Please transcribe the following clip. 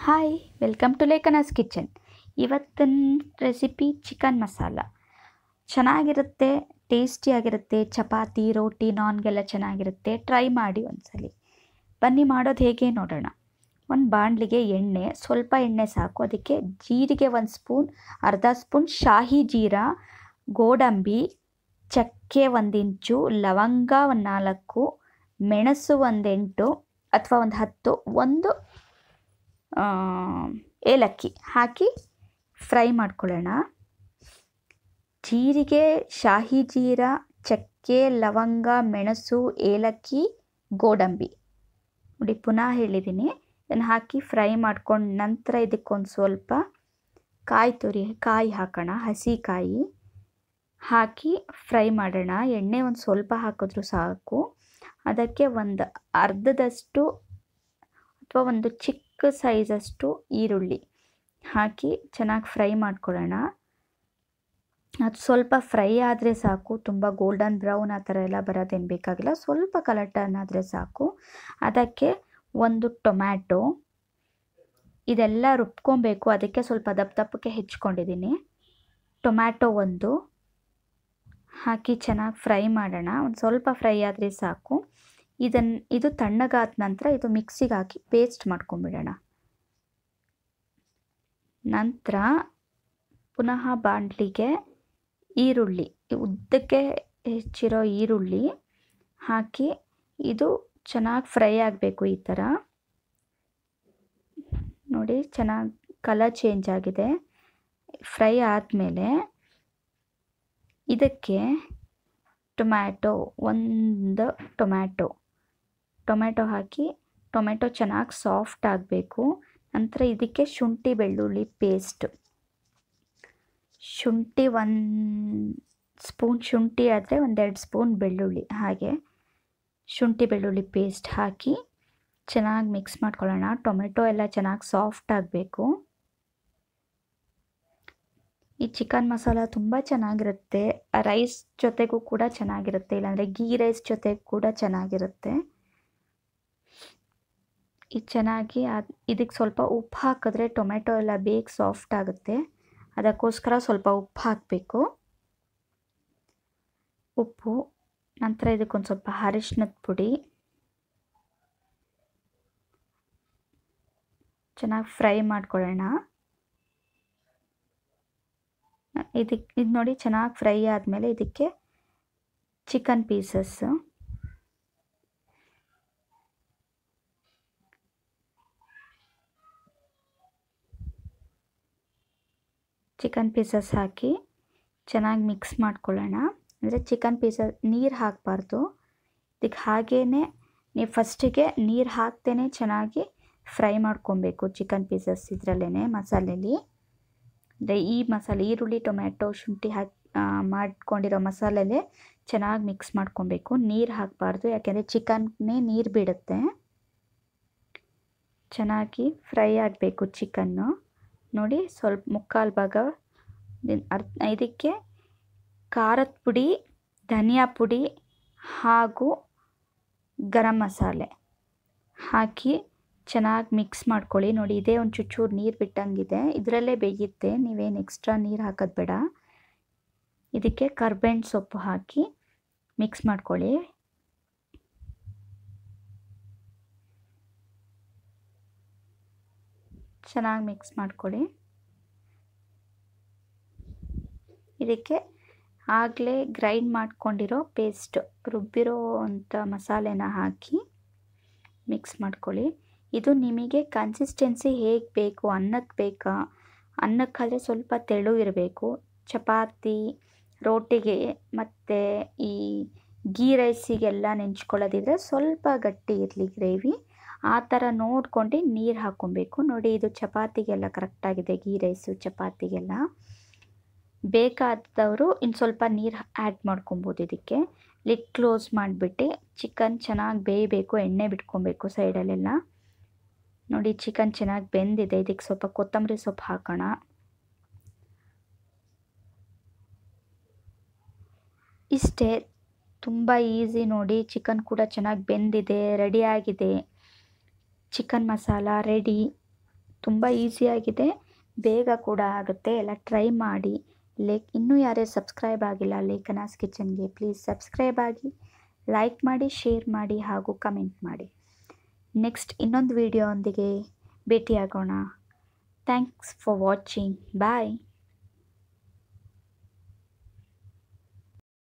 hi welcome to Lekhana's kitchen ಇವತ್ತಿನ recipe chicken masala ಚೆನ್ನಾಗಿರುತ್ತೆ ಟೇಸ್ಟಿಯಾಗಿರುತ್ತೆ ಚಪಾತಿ ರೋಟಿ ನಾನ್ಗೆಲ್ಲ ಚೆನ್ನಾಗಿರುತ್ತೆ ಟ್ರೈ ಮಾಡಿ ಒಂದ್ಸಲಿ ಬನ್ನಿ ಮಾಡೋದು ಹೇಗೆ ನೋಡೋಣ ಒಂದು ಬಾಣಲಿಗೆ ಎಣ್ಣೆ ಸ್ವಲ್ಪ ಎಣ್ಣೆ ಸಾಕು ಅದಕ್ಕೆ ಜೀರಿಗೆ ಒಂದು ಸ್ಪೂನ್ ಅರ್ಧ ಸ್ಪೂನ್ ಶಾಹಿ ಜೀರಾ ಗೋಡಂಬಿ ಚಕ್ಕೆ ಒಂದು ಇಂಚು ಲವಂಗ ಒಂದು ನಾಲ್ಕು ಮೆಣಸು ಒಂದು ಎಂಟು ಅಥವಾ ಒಂದು ಹತ್ತು ಒಂದು ಏಲಕ್ಕಿ ಹಾಕಿ ಫ್ರೈ ಮಾಡ್ಕೊಳ್ಳೋಣ ಜೀರಿಗೆ ಶಾಹಿ ಜೀರಾ ಚಕ್ಕೆ ಲವಂಗ ಮೆಣಸು ಏಲಕ್ಕಿ ಗೋಡಂಬಿ ನೋಡಿ ಪುನಃ ಹೇಳಿದ್ದೀನಿ ಇದನ್ನು ಹಾಕಿ ಫ್ರೈ ಮಾಡ್ಕೊಂಡು ನಂತರ ಇದಕ್ಕೊಂದು ಸ್ವಲ್ಪ ಕಾಯಿ ತುರಿ ಕಾಯಿ ಹಾಕೋಣ ಹಸಿ ಕಾಯಿ ಹಾಕಿ ಫ್ರೈ ಮಾಡೋಣ ಎಣ್ಣೆ ಒಂದು ಸ್ವಲ್ಪ ಹಾಕಿದ್ರೂ ಸಾಕು ಅದಕ್ಕೆ ಒಂದು ಅರ್ಧದಷ್ಟು ಅಥವಾ ಒಂದು ಚಿಕ್ಕ ಸೈಜಷ್ಟು ಈರುಳ್ಳಿ ಹಾಕಿ ಚೆನ್ನಾಗಿ ಫ್ರೈ ಮಾಡ್ಕೊಳ್ಳೋಣ ಅದು ಸ್ವಲ್ಪ ಫ್ರೈ ಆದರೆ ಸಾಕು ತುಂಬ ಗೋಲ್ಡನ್ ಬ್ರೌನ್ ಆ ಥರ ಎಲ್ಲ ಬರೋದೇನು ಬೇಕಾಗಿಲ್ಲ ಸ್ವಲ್ಪ ಕಲರ್ ಟರ್ನ್ ಆದರೆ ಸಾಕು ಅದಕ್ಕೆ ಒಂದು ಟೊಮ್ಯಾಟೊ ಇದೆಲ್ಲ ರುಬ್ಕೊಬೇಕು ಅದಕ್ಕೆ ಸ್ವಲ್ಪ ದಪ್ಪ ದಪ್ಪಕ್ಕೆ ಹೆಚ್ಕೊಂಡಿದ್ದೀನಿ ಟೊಮ್ಯಾಟೊ ಒಂದು ಹಾಕಿ ಚೆನ್ನಾಗಿ ಫ್ರೈ ಮಾಡೋಣ ಒಂದು ಸ್ವಲ್ಪ ಫ್ರೈ ಆದರೆ ಸಾಕು ಇದನ್ನು ಇದು ತಣ್ಣಗಾದ ನಂತರ ಇದು ಮಿಕ್ಸಿಗೆ ಹಾಕಿ ಪೇಸ್ಟ್ ಮಾಡ್ಕೊಂಬಿಡೋಣ ನಂತರ ಪುನಃ ಬಾಣಲಿಗೆ ಈರುಳ್ಳಿ ಉದ್ದಕ್ಕೆ ಹೆಚ್ಚಿರೋ ಈರುಳ್ಳಿ ಹಾಕಿ ಇದು ಚೆನ್ನಾಗಿ ಫ್ರೈ ಆಗಬೇಕು ಈ ಥರ ನೋಡಿ ಚೆನ್ನಾಗಿ ಕಲರ್ ಚೇಂಜ್ ಆಗಿದೆ ಫ್ರೈ ಆದಮೇಲೆ ಇದಕ್ಕೆ ಟೊಮ್ಯಾಟೊ ಒಂದು ಟೊಮ್ಯಾಟೊ ಟೊಮ್ಯಾಟೊ ಹಾಕಿ ಟೊಮೆಟೊ ಚೆನ್ನಾಗಿ ಸಾಫ್ಟ್ ಆಗಬೇಕು ನಂತರ ಇದಕ್ಕೆ ಶುಂಠಿ ಬೆಳ್ಳುಳ್ಳಿ ಪೇಸ್ಟ್ ಶುಂಠಿ ಒಂದು ಸ್ಪೂನ್ ಶುಂಠಿ ಆದರೆ ಒಂದೆರಡು ಸ್ಪೂನ್ ಬೆಳ್ಳುಳ್ಳಿ ಹಾಗೆ ಶುಂಠಿ ಬೆಳ್ಳುಳ್ಳಿ ಪೇಸ್ಟ್ ಹಾಕಿ ಚೆನ್ನಾಗಿ ಮಿಕ್ಸ್ ಮಾಡ್ಕೊಳ್ಳೋಣ ಟೊಮೆಟೊ ಎಲ್ಲ ಚೆನ್ನಾಗಿ ಸಾಫ್ಟ್ ಆಗಬೇಕು ಈ ಚಿಕನ್ ಮಸಾಲ ತುಂಬ ಚೆನ್ನಾಗಿರುತ್ತೆ ರೈಸ್ ಜೊತೆಗೂ ಕೂಡ ಚೆನ್ನಾಗಿರುತ್ತೆ ಇಲ್ಲಾಂದರೆ ಗೀ ರೈಸ್ ಜೊತೆಗೆ ಕೂಡ ಚೆನ್ನಾಗಿರುತ್ತೆ ಇದು ಚೆನ್ನಾಗಿ ಅದು ಇದಕ್ಕೆ ಸ್ವಲ್ಪ ಉಪ್ಪು ಹಾಕಿದ್ರೆ ಟೊಮೆಟೊ ಎಲ್ಲ ಬೇಗ ಸಾಫ್ಟ್ ಆಗುತ್ತೆ ಅದಕ್ಕೋಸ್ಕರ ಸ್ವಲ್ಪ ಉಪ್ಪು ಹಾಕಬೇಕು ಉಪ್ಪು ನಂತರ ಇದಕ್ಕೊಂದು ಸ್ವಲ್ಪ ಅರಿಶಿನದ ಪುಡಿ ಚೆನ್ನಾಗಿ ಫ್ರೈ ಮಾಡ್ಕೊಳ್ಳೋಣ ಇದಕ್ಕೆ ಇದು ನೋಡಿ ಚೆನ್ನಾಗಿ ಫ್ರೈ ಆದಮೇಲೆ ಇದಕ್ಕೆ ಚಿಕನ್ ಪೀಸಸ್ಸು ಚಿಕನ್ ಪೀಸಸ್ ಹಾಕಿ ಚೆನ್ನಾಗಿ ಮಿಕ್ಸ್ ಮಾಡ್ಕೊಳ್ಳೋಣ ಅಂದರೆ ಚಿಕನ್ ಪೀಸಸ್ ನೀರು ಹಾಕಬಾರ್ದು ಇದಕ್ಕೆ ಹಾಗೇ ನೀವು ಫಸ್ಟಿಗೆ ನೀರು ಹಾಕ್ತೇ ಚೆನ್ನಾಗಿ ಫ್ರೈ ಮಾಡ್ಕೊಬೇಕು ಚಿಕನ್ ಪೀಸಸ್ ಇದರಲ್ಲೇ ಮಸಾಲೆಲಿ ಅಂದರೆ ಈ ಮಸಾಲೆ ಈರುಳ್ಳಿ ಟೊಮ್ಯಾಟೊ ಶುಂಠಿ ಹಾಕಿ ಮಾಡ್ಕೊಂಡಿರೋ ಮಸಾಲೆಲೆ ಚೆನ್ನಾಗಿ ಮಿಕ್ಸ್ ಮಾಡ್ಕೊಬೇಕು ನೀರು ಹಾಕಬಾರ್ದು ಯಾಕೆಂದರೆ ಚಿಕನ್ನೇ ನೀರು ಬಿಡುತ್ತೆ ಚೆನ್ನಾಗಿ ಫ್ರೈ ಆಗಬೇಕು ಚಿಕನ್ನು ನೋಡಿ ಸ್ವಲ್ಪ ಮುಕ್ಕಾಲು ಭಾಗ ಅರ್ಧ ಇದಕ್ಕೆ ಖಾರದ ಪುಡಿ ಧನಿಯಾ ಪುಡಿ ಹಾಗೂ ಗರಂ ಮಸಾಲೆ ಹಾಕಿ ಚೆನ್ನಾಗಿ ಮಿಕ್ಸ್ ಮಾಡ್ಕೊಳ್ಳಿ ನೋಡಿ ಇದೇ ಒಂದು ಚೂರು ನೀರು ಬಿಟ್ಟಂಗಿದೆ ಇದರಲ್ಲೇ ಬೇಯುತ್ತೆ ನೀವೇನು ಎಕ್ಸ್ಟ್ರಾ ನೀರು ಹಾಕೋದು ಬೇಡ ಇದಕ್ಕೆ ಕರ್ಬೇವಿನ ಸೊಪ್ಪು ಹಾಕಿ ಮಿಕ್ಸ್ ಮಾಡ್ಕೊಳ್ಳಿ ಚೆನ್ನಾಗಿ ಮಿಕ್ಸ್ ಮಾಡ್ಕೊಳ್ಳಿ ಇದಕ್ಕೆ ಆಗಲೇ ಗ್ರೈಂಡ್ ಮಾಡ್ಕೊಂಡಿರೋ ಪೇಸ್ಟ್ ರುಬ್ಬಿರೋ ಅಂಥ ಮಸಾಲೆನ ಹಾಕಿ ಮಿಕ್ಸ್ ಮಾಡ್ಕೊಳ್ಳಿ ಇದು ನಿಮಗೆ ಕನ್ಸಿಸ್ಟೆನ್ಸಿ ಹೇಗೆ ಬೇಕು ಅನ್ನಕ್ಕೆ ಬೇಕಾ ಅನ್ನಕ್ಕಾದರೆ ಸ್ವಲ್ಪ ತೆಳು ಇರಬೇಕು ಚಪಾತಿ ರೋಟಿಗೆ ಮತ್ತು ಈ ಗೀ ರೈಸಿಗೆಲ್ಲ ನೆಂಚ್ಕೊಳ್ಳೋದಿದ್ರೆ ಸ್ವಲ್ಪ ಗಟ್ಟಿ ಇರಲಿ ಗ್ರೇವಿ ಆ ಥರ ನೋಡ್ಕೊಂಡು ನೀರು ಹಾಕ್ಕೊಬೇಕು ನೋಡಿ ಇದು ಚಪಾತಿಗೆಲ್ಲ ಕರೆಕ್ಟಾಗಿದೆ ಗೀ ರೈಸು ಚಪಾತಿಗೆಲ್ಲ ಬೇಕಾದವರು ಇನ್ನು ಸ್ವಲ್ಪ ನೀರು ಆ್ಯಡ್ ಮಾಡ್ಕೊಬೋದು ಇದಕ್ಕೆ ಲಿಡ್ ಕ್ಲೋಸ್ ಮಾಡಿಬಿಟ್ಟು ಚಿಕನ್ ಚೆನ್ನಾಗಿ ಬೇಯಬೇಕು ಎಣ್ಣೆ ಬಿಟ್ಕೊಬೇಕು ಸೈಡಲ್ಲೆಲ್ಲ ನೋಡಿ ಚಿಕನ್ ಚೆನ್ನಾಗಿ ಬೆಂದಿದೆ ಇದಕ್ಕೆ ಸ್ವಲ್ಪ ಕೊತ್ತಂಬರಿ ಸೊಪ್ಪು ಹಾಕೋಣ ಇಷ್ಟೇ ತುಂಬ ಈಸಿ ನೋಡಿ ಚಿಕನ್ ಕೂಡ ಚೆನ್ನಾಗಿ ಬೆಂದಿದೆ ರೆಡಿಯಾಗಿದೆ ಚಿಕನ್ ಮಸಾಲ ರೆಡಿ ತುಂಬ ಈಸಿಯಾಗಿದೆ ಬೇಗ ಕೂಡ ಆಗುತ್ತೆ ಎಲ್ಲ ಟ್ರೈ ಮಾಡಿ ಲೇಕ್ ಇನ್ನೂ ಯಾರೇ ಸಬ್ಸ್ಕ್ರೈಬ್ ಆಗಿಲ್ಲ ಲೇಖನಾಸ್ ಕಿಚನ್ಗೆ ಪ್ಲೀಸ್ ಸಬ್ಸ್ಕ್ರೈಬ್ ಆಗಿ ಲೈಕ್ ಮಾಡಿ ಶೇರ್ ಮಾಡಿ ಹಾಗೂ ಕಮೆಂಟ್ ಮಾಡಿ ನೆಕ್ಸ್ಟ್ ಇನ್ನೊಂದು ವಿಡಿಯೋ ಒಂದಿಗೆ ಭೇಟಿಯಾಗೋಣ ಥ್ಯಾಂಕ್ಸ್ ಫಾರ್ ವಾಚಿಂಗ್ ಬಾಯ್